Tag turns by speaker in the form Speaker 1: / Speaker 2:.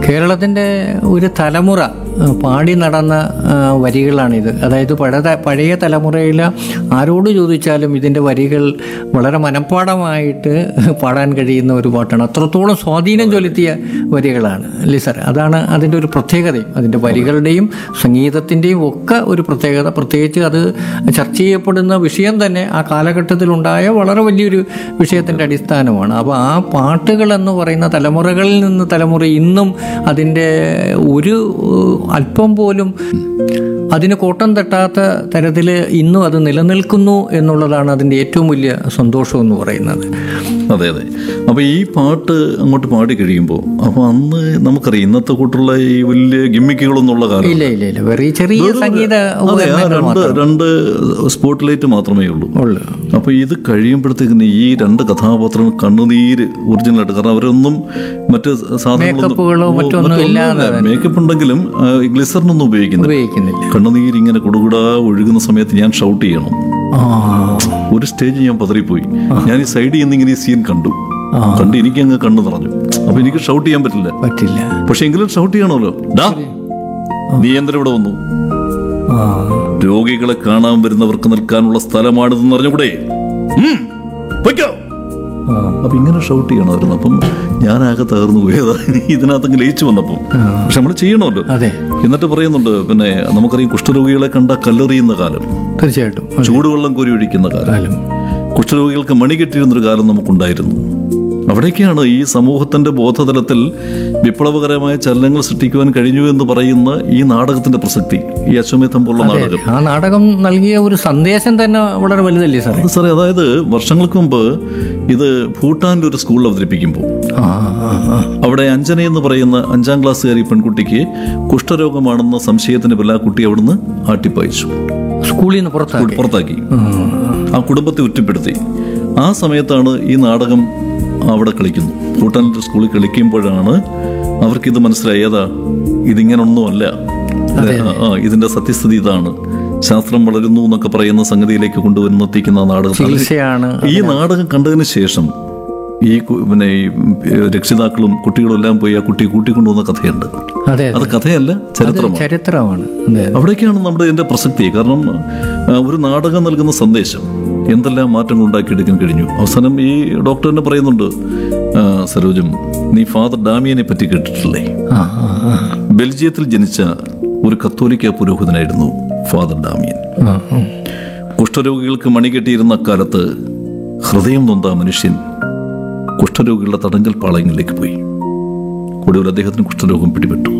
Speaker 1: കേരളത്തിൻ്റെ ഒരു തലമുറ ആ, പാടി നടന്ന ആ, വരികളാണിത് അതായത് പഴയ പഴയ തലമുറയിൽ ആരോട് ചോദിച്ചാലും ഇതിൻ്റെ വരികൾ വളരെ മനഃപ്പാടമായിട്ട് പാടാൻ കഴിയുന്ന ഒരു പാട്ടാണ് അത്രത്തോളം സ്വാധീനം ചെലുത്തിയ വരികളാണ് അല്ലേ സാർ അതാണ് അതിൻ്റെ ഒരു പ്രത്യേകതയും അതിൻ്റെ വരികളുടെയും സംഗീതത്തിൻ്റെയും ഒക്കെ ഒരു പ്രത്യേകത പ്രത്യേകിച്ച് അത് ചർച്ച ചെയ്യപ്പെടുന്ന വിഷയം തന്നെ ആ കാലഘട്ടത്തിലുണ്ടായ വളരെ വലിയൊരു വിഷയത്തിൻ്റെ അടിസ്ഥാനമാണ് അപ്പോൾ ആ പാട്ടുകൾ എന്ന് പറയുന്ന തലമുറകളിൽ നിന്ന് തലമുറ ഇന്നും അതിൻ്റെ ഒരു ഏഹ്, അല്പം പോലും അതിന് കോട്ടം തട്ടാത്ത തരത്തിൽ ഇന്നും അത് നിലനിൽക്കുന്നു എന്നുള്ളതാണ് അതിൻ്റെ ഏറ്റവും വലിയ സന്തോഷം എന്ന് പറയുന്നത്
Speaker 2: അതെ അതെ അപ്പോൾ ഈ പാട്ട് അങ്ങോട്ട് പാടി കഴിയുമ്പോൾ അപ്പോൾ അന്ന് നമുക്കറിയാം ഇന്നത്തെ കൂട്ടുള്ള ഈ വലിയ ഗിമ്മിക്കുകളൊന്നുള്ള കാലം
Speaker 1: ഇല്ല ഇല്ല ഇല്ല വെറി ചെറിയ സംഗീത
Speaker 2: അതെ ആ
Speaker 1: ഉപകരണങ്ങൾ
Speaker 2: രണ്ട് രണ്ട് സ്പോട്ട് ലൈറ്റ് മാത്രമേ ഉള്ളൂ
Speaker 1: ഉള്ളു
Speaker 2: അപ്പോൾ ഇത് കഴിയുമ്പോഴത്തേക്കിന് ഈ രണ്ട് കഥാപാത്രങ്ങൾ കണ്ണുനീര് ഒറിജിനലായിട്ട് കാരണം അവരൊന്നും മറ്റ്
Speaker 1: മേക്കപ്പുകളോ മറ്റൊന്നും ഇല്ലാതെ
Speaker 2: മേക്കപ്പ് ഉണ്ടെങ്കിലും ഗ്ലിസറിനൊന്നും ഉപയോഗിക്കുന്നില്ല
Speaker 1: ഉപയോഗിക്കുന്നില്ല
Speaker 2: കണ്ണുനീര് ഇങ്ങനെ കുടുകുടാ ഒഴുകുന്ന സമയത്ത് ഞാൻ ഷൗട്ട് ചെയ്യണം
Speaker 1: ആ
Speaker 2: ഒരു സ്റ്റേജ് ഞാൻ പതറിപ്പോയി ഞാൻ ഈ സൈഡിൽ നിന്ന് ഇങ്ങനെ ഈ സീൻ കണ്ടു കണ്ട് എനിക്ക് അങ്ങ് കണ്ണു നിറഞ്ഞു അപ്പൊ എനിക്ക് ഷൗട്ട് ചെയ്യാൻ പറ്റില്ല
Speaker 1: പറ്റില്ല
Speaker 2: പക്ഷെ എങ്കിലും ഷൗട്ട് ചെയ്യണമല്ലോ ഡാ നീ എന്തിനാ ഇവിടെ വന്നു
Speaker 1: ആ
Speaker 2: രോഗികളെ കാണാൻ വരുന്നവർക്ക് നിൽക്കാനുള്ള സ്ഥലമാണിതെന്ന് അറിഞ്ഞുകൂടെ ഉം, പൊയ്ക്കോ
Speaker 1: ആ
Speaker 2: അപ്പൊ ഇങ്ങനെ ഷൗട്ട് ചെയ്യണമായിരുന്നു അപ്പം ഞാനാകെ തകർന്നു പോയതാ ഇതിനകത്ത് ലയിച്ചു വന്നപ്പം പക്ഷെ നമ്മൾ ചെയ്യണമല്ലോ
Speaker 1: അതെ
Speaker 2: എന്നിട്ട് പറയുന്നുണ്ട് പിന്നെ നമുക്കറിയാം കുഷ്ഠരോഗികളെ കണ്ട കല്ലെറിയുന്ന കാലം
Speaker 1: തീർച്ചയായിട്ടും
Speaker 2: ചൂടുവെള്ളം കോരി ഒഴിക്കുന്ന കാലം
Speaker 1: കാലം
Speaker 2: കുഷ്ഠരോഗികൾക്ക് മണി കെട്ടിയിരുന്നൊരു കാലം നമുക്കുണ്ടായിരുന്നു അവിടേക്കാണ് ഈ സമൂഹത്തിന്റെ ബോധതലത്തിൽ വിപ്ലവകരമായ ചലനങ്ങൾ സൃഷ്ടിക്കുവാൻ കഴിഞ്ഞു എന്ന് പറയുന്ന ഈ നാടകത്തിന്റെ പ്രസക്തി ഈ അശ്വമേധം പോലുള്ള നാടകം
Speaker 1: ആ നാടകം നൽകിയ ഒരു സന്ദേശം തന്നെ വളരെ വലുതല്ലേ സാറേ
Speaker 2: അത് സാറേ അതായത് വർഷങ്ങൾക്ക് മുമ്പ് ഇത് ഭൂട്ടാനിൽ ഒരു സ്കൂളിൽ അവതരിപ്പിക്കുമ്പോൾ
Speaker 1: ആ ആ, ആ.
Speaker 2: അവിടെ അഞ്ജന എന്ന് പറയുന്ന അഞ്ചാം ക്ലാസ്സുകാരി പെൺകുട്ടിക്ക് കുഷ്ഠരോഗമാണെന്ന സംശയത്തിന് പേരിൽ ആ കുട്ടി അവിടുന്ന് ആട്ടിപ്പായിച്ചു
Speaker 1: സ്കൂളിൽ നിന്ന് പുറത്താക്കി
Speaker 2: പുറത്താക്കി
Speaker 1: ആ,
Speaker 2: ആ കുടുംബത്തെ ഒറ്റപ്പെടുത്തി ആ സമയത്താണ് ഈ നാടകം അവിടെ കളിക്കുന്നു ഭൂട്ടാനിലെ സ്കൂളിൽ കളിക്കുമ്പോഴാണ് അവർക്കിത് മനസ്സിലായി ഏതാ ഇതിങ്ങനൊന്നുമല്ല ഇത് ആ, ഇതിന്റെ സത്യസ്ഥിതി ഇതാണ് ശാസ്ത്രം വളരുന്നു എന്നൊക്കെ പറയുന്ന സംഗതിയിലേക്ക് കൊണ്ടുവന്നെത്തിക്കുന്ന നാടകം
Speaker 1: ചികിത്സയാണ്
Speaker 2: ഈ നാടകം കണ്ടതിന് ശേഷം ഈ കു- പിന്നെ ഈ രക്ഷിതാക്കളും കുട്ടികളും എല്ലാം പോയി ആ കുട്ടിയെ കൂട്ടിക്കൊണ്ടുവന്ന കഥയുണ്ട്
Speaker 1: അതെ
Speaker 2: അത് കഥയല്ല ചരിത്രമാണ്
Speaker 1: ചരിത്രമാണ് അതെ
Speaker 2: അവിടേക്കാണ് നമ്മുടെ ഇതിന്റെ പ്രസക്തി കാരണം ആ, ഒരു നാടകം നൽകുന്ന സന്ദേശം എന്തെല്ലാം മാറ്റങ്ങൾ ഉണ്ടാക്കിയെടുക്കാൻ കഴിഞ്ഞു അവസാനം ഈ ഡോക്ടർ തന്നെ പറയുന്നുണ്ട് ആ, സരോജം നീ ഫാദർ ഡാമിയനെ പറ്റി കേട്ടിട്ടില്ലേ
Speaker 1: ആ ആ ആ
Speaker 2: ബെൽജിയത്തിൽ ജനിച്ച ഒരു കത്തോലിക്ക പുരോഹിതനായിരുന്നു ഫാദർ ഡാമിയൻ
Speaker 1: ആ, ആ.
Speaker 2: കുഷ്ഠരോഗികൾക്ക് മണികെട്ടിയിരുന്ന അക്കാലത്ത് ഹൃദയം നൊന്ത മനുഷ്യൻ കുഷ്ഠരോഗികളുടെ തടങ്കൽ പാളയങ്ങളിലേക്ക് പോയി ഒടുവിൽ അദ്ദേഹത്തിന് കുഷ്ഠരോഗം പിടിപെട്ടു